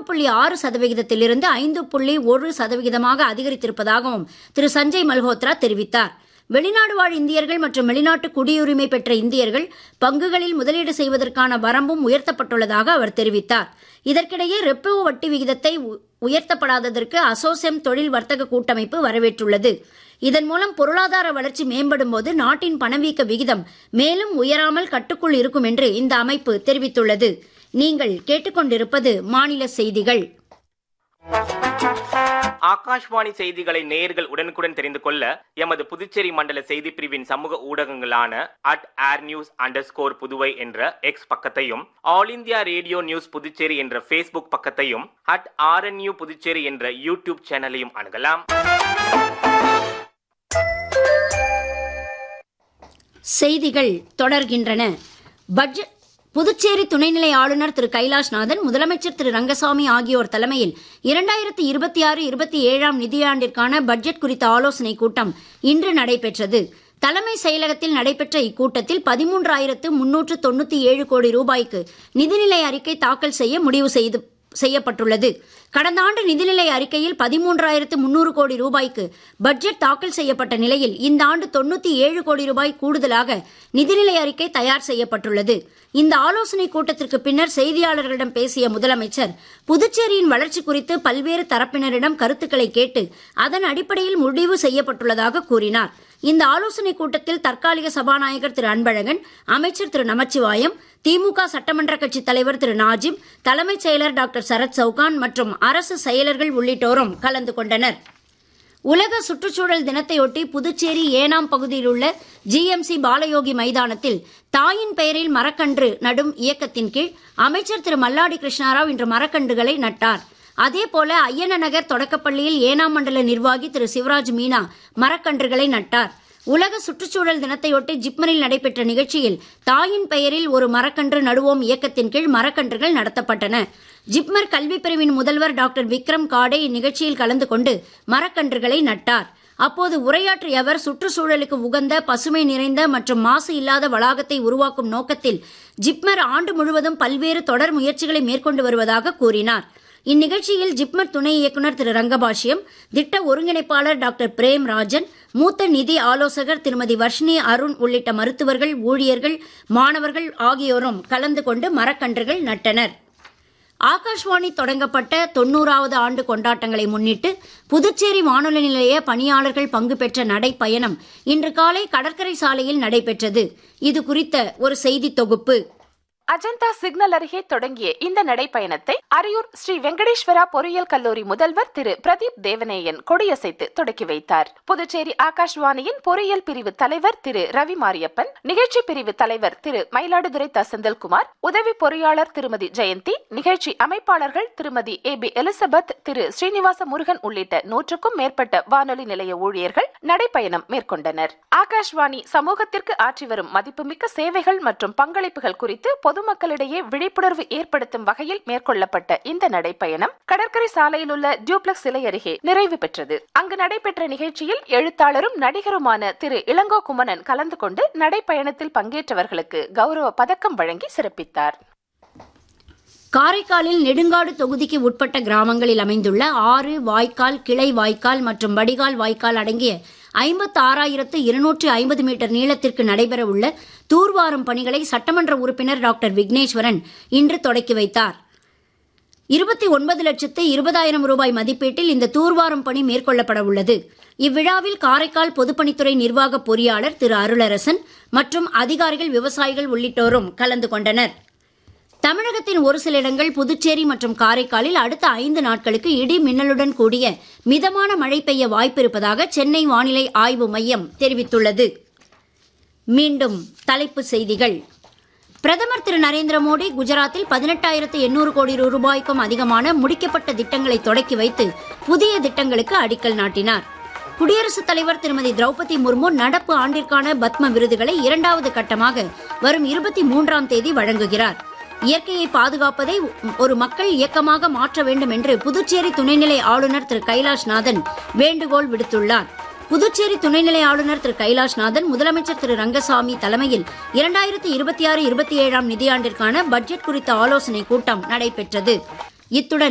புள்ளி ஆறு சதவிகிதத்திலிருந்து ஐந்து புள்ளி ஒரு சதவிகிதமாக அதிகரித்திருப்பதாகவும் திரு சஞ்சய் மல்ஹோத்ரா தெரிவித்தார் வெளிநாடு வாழ் இந்தியர்கள் மற்றும் வெளிநாட்டு குடியுரிமை பெற்ற இந்தியர்கள் பங்குகளில் முதலீடு செய்வதற்கான வரம்பும் உயர்த்தப்பட்டுள்ளதாக அவர் தெரிவித்தார் இதற்கிடையே ரெப்போ வட்டி விகிதத்தை உ- உயர்த்தப்படாததற்கு அசோசெம் தொழில் வர்த்தக கூட்டமைப்பு வரவேற்றுள்ளது இதன் மூலம் பொருளாதார வளர்ச்சி மேம்படும் போது நாட்டின் பணவீக்க விகிதம் மேலும் உயராமல் கட்டுக்குள் இருக்கும் என்று இந்த அமைப்பு தெரிவித்துள்ளது நீங்கள் கேட்டுக்கொண்டிருப்பது மாநில செய்திகள் ஆகாஷ்வாணி செய்திகளை நேயர்கள் உடனுக்குடன் தெரிந்து கொள்ள எமது புதுச்சேரி மண்டல செய்தி பிரிவின் சமூக ஊடகங்களான at air news under Puduvai என்ற எக்ஸ் பக்கத்தையும் all India radio news Puducherry என்ற ஃபேஸ்புக் பக்கத்தையும் அட் ஆர்என்யூ புதுச்சேரி என்ற யூடியூப் சேனலையும் அணுகலாம் செய்திகள் தொடர்கின்றன பட்ஜெட் புதுச்சேரி துணைநிலை ஆளுநர் திரு கைலாஷ்நாதன் முதலமைச்சர் திரு ரங்கசாமி ஆகியோர் தலைமையில் இரண்டாயிரத்தி இருபத்தி ஆறு இருபத்தி ஏழாம் நிதியாண்டிற்கான பட்ஜெட் குறித்த ஆலோசனைக் கூட்டம் இன்று நடைபெற்றது தலைமை செயலகத்தில் நடைபெற்ற இக்கூட்டத்தில் பதிமூன்றாயிரத்து முன்னூற்று தொண்ணூத்தி ஏழு கோடி ரூபாய்க்கு நிதிநிலை அறிக்கை தாக்கல் செய்ய முடிவு செய்து செய்யப்பட்டுள்ளது கடந்த ஆண்டு நிதிநிலை அறிக்கையில் பதிமூன்றாயிரத்து முன்னூறு கோடி ரூபாய்க்கு பட்ஜெட் தாக்கல் செய்யப்பட்ட நிலையில் இந்த ஆண்டு தொண்ணூத்தி ஏழு கோடி ரூபாய் கூடுதலாக நிதிநிலை அறிக்கை தயார் செய்யப்பட்டுள்ளது இந்த ஆலோசனைக் கூட்டத்திற்கு பின்னர் செய்தியாளர்களிடம் பேசிய முதலமைச்சர் புதுச்சேரியின் வளர்ச்சி குறித்து பல்வேறு தரப்பினரிடம் கருத்துக்களை கேட்டு அதன் அடிப்படையில் முடிவு செய்யப்பட்டுள்ளதாக கூறினார் இந்த ஆலோசனைக் கூட்டத்தில் தற்காலிக சபாநாயகர் திரு அன்பழகன் அமைச்சர் திரு நமச்சிவாயம் திமுக சட்டமன்ற கட்சி தலைவர் திரு நாஜிம் தலைமைச் செயலர் டாக்டர் சரத் சவுகான் மற்றும் அரசு செயலர்கள் உள்ளிட்டோரும் கலந்து கொண்டனர் உலக சுற்றுச்சூழல் தினத்தையொட்டி புதுச்சேரி ஏனாம் பகுதியில் உள்ள ஜிஎம்சி பாலயோகி மைதானத்தில் தாயின் பெயரில் மரக்கன்று நடும் இயக்கத்தின் கீழ் அமைச்சர் திரு மல்லாடி கிருஷ்ணாராவ் இன்று மரக்கன்றுகளை நட்டார் அதேபோல ஐயன நகர் தொடக்கப்பள்ளியில் ஏனாம் மண்டல நிர்வாகி திரு சிவராஜ் மீனா மரக்கன்றுகளை நட்டார் உலக சுற்றுச்சூழல் தினத்தையொட்டி ஜிப்மரில் நடைபெற்ற நிகழ்ச்சியில் தாயின் பெயரில் ஒரு மரக்கன்று நடுவோம் இயக்கத்தின் கீழ் மரக்கன்றுகள் நடத்தப்பட்டன ஜிப்மர் கல்வி பிரிவின் முதல்வர் டாக்டர் விக்ரம் காடே இந்நிகழ்ச்சியில் கலந்து கொண்டு மரக்கன்றுகளை நட்டார் அப்போது உரையாற்றிய அவர் சுற்றுச்சூழலுக்கு உகந்த பசுமை நிறைந்த மற்றும் மாசு இல்லாத வளாகத்தை உருவாக்கும் நோக்கத்தில் ஜிப்மர் ஆண்டு முழுவதும் பல்வேறு தொடர் முயற்சிகளை மேற்கொண்டு வருவதாக கூறினார் இந்நிகழ்ச்சியில் ஜிப்மர் துணை இயக்குநர் திரு ரங்கபாஷ்யம் திட்ட ஒருங்கிணைப்பாளர் டாக்டர் பிரேம் ராஜன் மூத்த நிதி ஆலோசகர் திருமதி வர்ஷினி அருண் உள்ளிட்ட மருத்துவர்கள் ஊழியர்கள் மாணவர்கள் ஆகியோரும் கலந்து கொண்டு மரக்கன்றுகள் நட்டனர் ஆகாஷ்வாணி தொடங்கப்பட்ட தொண்ணூறாவது ஆண்டு கொண்டாட்டங்களை முன்னிட்டு புதுச்சேரி வானொலி நிலைய பணியாளர்கள் பங்கு பெற்ற நடைப்பயணம் இன்று காலை கடற்கரை சாலையில் நடைபெற்றது இது குறித்த ஒரு செய்தி தொகுப்பு அஜந்தா சிக்னல் அருகே தொடங்கிய இந்த நடைப்பயணத்தை அரியூர் ஸ்ரீ வெங்கடேஸ்வரா பொறியியல் கல்லூரி முதல்வர் திரு பிரதீப் தேவநேயன் கொடியசைத்து தொடக்கி வைத்தார் புதுச்சேரி ஆகாஷ்வாணியின் பொறியியல் பிரிவு தலைவர் திரு ரவி மாரியப்பன் நிகழ்ச்சி பிரிவு தலைவர் திரு மயிலாடுதுறை த செந்தில்குமார் உதவி பொறியாளர் திருமதி ஜெயந்தி நிகழ்ச்சி அமைப்பாளர்கள் திருமதி ஏ பி எலிசபெத் திரு ஸ்ரீனிவாச முருகன் உள்ளிட்ட நூற்றுக்கும் மேற்பட்ட வானொலி நிலைய ஊழியர்கள் நடைப்பயணம் மேற்கொண்டனர் ஆகாஷ்வாணி சமூகத்திற்கு ஆற்றி வரும் மதிப்புமிக்க சேவைகள் மற்றும் பங்களிப்புகள் குறித்து பொதுமக்களிடையே விழிப்புணர்வு ஏற்படுத்தும் வகையில் மேற்கொள்ளப்பட்ட இந்த நடைப்பயணம் கடற்கரை சாலையில் உள்ள டியூப்ளெக்ஸ் சிலை அருகே நிறைவு பெற்றது அங்கு நடைபெற்ற நிகழ்ச்சியில் எழுத்தாளரும் நடிகருமான திரு இளங்கோ குமணன் கலந்து கொண்டு நடைப்பயணத்தில் பங்கேற்றவர்களுக்கு கௌரவ பதக்கம் வழங்கி சிறப்பித்தார் காரைக்காலில் நெடுங்காடு தொகுதிக்கு உட்பட்ட கிராமங்களில் அமைந்துள்ள ஆறு வாய்க்கால் கிளை வாய்க்கால் மற்றும் வடிகால் வாய்க்கால் அடங்கிய ஐம்பத்து ஆறாயிரத்து இருநூற்று ஐம்பது மீட்டர் நீளத்திற்கு நடைபெறவுள்ள தூர்வாரும் பணிகளை சட்டமன்ற உறுப்பினர் டாக்டர் விக்னேஸ்வரன் இன்று தொடக்கி வைத்தார் இருபத்தி ஒன்பது லட்சத்து இருபதாயிரம் ரூபாய் மதிப்பீட்டில் இந்த தூர்வாரும் பணி மேற்கொள்ளப்பட உள்ளது இவ்விழாவில் காரைக்கால் பொதுப்பணித்துறை நிர்வாக பொறியாளர் திரு அருளரசன் மற்றும் அதிகாரிகள் விவசாயிகள் உள்ளிட்டோரும் கலந்து கொண்டனர் தமிழகத்தின் ஒரு சில இடங்கள் புதுச்சேரி மற்றும் காரைக்காலில் அடுத்த ஐந்து நாட்களுக்கு இடி மின்னலுடன் கூடிய மிதமான மழை பெய்ய வாய்ப்பிருப்பதாக சென்னை வானிலை ஆய்வு மையம் தெரிவித்துள்ளது மீண்டும் தலைப்புச் செய்திகள் பிரதமர் திரு நரேந்திர மோடி குஜராத்தில் பதினெட்டாயிரத்து எண்ணூறு கோடி ரூபாய்க்கும் அதிகமான முடிக்கப்பட்ட திட்டங்களை தொடக்கி வைத்து புதிய திட்டங்களுக்கு அடிக்கல் நாட்டினார் குடியரசுத் தலைவர் திருமதி திரௌபதி முர்மு நடப்பு ஆண்டிற்கான பத்ம விருதுகளை இரண்டாவது கட்டமாக வரும் இருபத்தி மூன்றாம் தேதி வழங்குகிறார் இயற்கையை பாதுகாப்பதை ஒரு மக்கள் இயக்கமாக மாற்ற வேண்டும் என்று புதுச்சேரி துணைநிலை ஆளுநர் திரு கைலாஷ்நாதன் வேண்டுகோள் விடுத்துள்ளார் புதுச்சேரி துணைநிலை ஆளுநர் திரு கைலாஷ்நாதன் முதலமைச்சர் திரு ரங்கசாமி தலைமையில் இரண்டாயிரத்தி இருபத்தி ஆறு இருபத்தி ஏழாம் நிதியாண்டிற்கான பட்ஜெட் குறித்த ஆலோசனைக் கூட்டம் நடைபெற்றது இத்துடன்